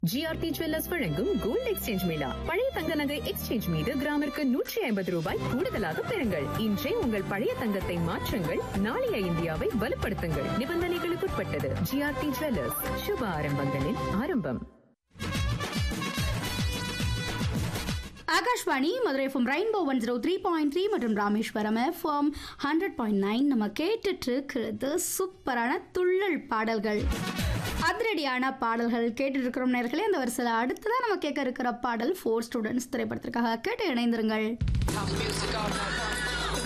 GRT jewellers வழங்கும் gold exchange mela பழைய தங்க நகை எக்ஸ்சேஞ்ச் மீது கிராமிற்கு நூற்றி ஐம்பது ரூபாய் கூடுதலாக பெறுங்கள் இன்றே உங்கள் பழைய தங்கத்தை மாற்றுங்கள் நாளைய இந்தியாவை வலுப்படுத்துங்கள் நிபந்தனைகளுக்குட்பட்டது ஜிஆர்டி ஜுவல்லர்ஸ் சுப ஆரம்பங்களின் ஆரம்பம் Akashvani Madurai FM rainbow one zero three point three மற்றும் Rameswaram FM hundred point nine நம்ம கேட்டுட்டு இருக்கிறது சூப்பரான துள்ளல் பாடல்கள் அதிரடியான பாடல்கள் கேட்டுட்டு இருக்கிறோம் நேர்களே அந்த வரிசையில் அடுத்ததான் நம்ம கேட்க இருக்கிற பாடல் ஃபோர் ஸ்டூடெண்ட்ஸ் திரைப்படத்திற்காக கேட்டு இணைந்திருங்கள் House music all night long.